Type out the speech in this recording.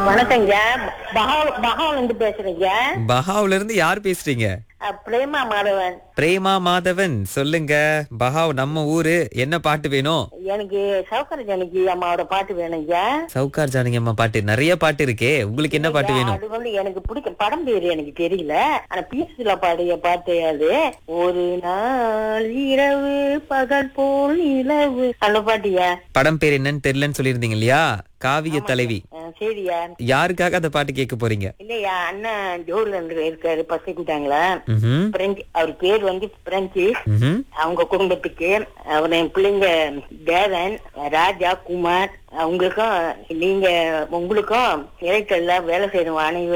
வணக்கங்க பஹாவ் பஹாவ்ல இருந்து பேசுறீங்க பஹாவ்ல இருந்து யார் பேசுறீங்க அஹ், பிரேமா மாதவன் பிரேமா மாதவன் சொல்லுங்க பஹாவ் நம்ம ஊரு என்ன பாட்டு வேணும் எனக்கு சௌகர ஜானகி அம்மாவோட பாட்டு வேணுங்க சவுகார் ஜானகி அம்மா பாட்டு நிறைய பாட்டு இருக்கே உங்களுக்கு என்ன பாட்டு வேணும் அது வந்து எனக்கு பிடிக்கும் படம் பேரு எனக்கு தெரியல ஆனா பீஸ்ல பாடிய பாட்டு அது ஒரு நாள் இரவு பகல் போல் நிலவு அந்த பாட்டியா படம் பேர் என்னன்னு தெரியலன்னு சொல்லியிருந்தீங்க இல்லையா காவிய தலைவி அஹ், சரியா யாருக்காக அந்த பாட்டு கேட்க போறீங்க இல்லையா அண்ணன் ஜோர்ல இருக்காரு பசை கூட்டாங்களா ம்ஹும். பிரெஞ்சு அவர் பேர் வந்து பிரெஞ்சு ம்ஹும். அவங்க குடும்பத்துக்கு அவர் என் பிள்ளைங்க தேவன் ராஜா குமார் அவங்களுக்கும் நீங்க உங்களுக்கும் இறைக்கல்ல வேலை செய்யணும் அனைவரும்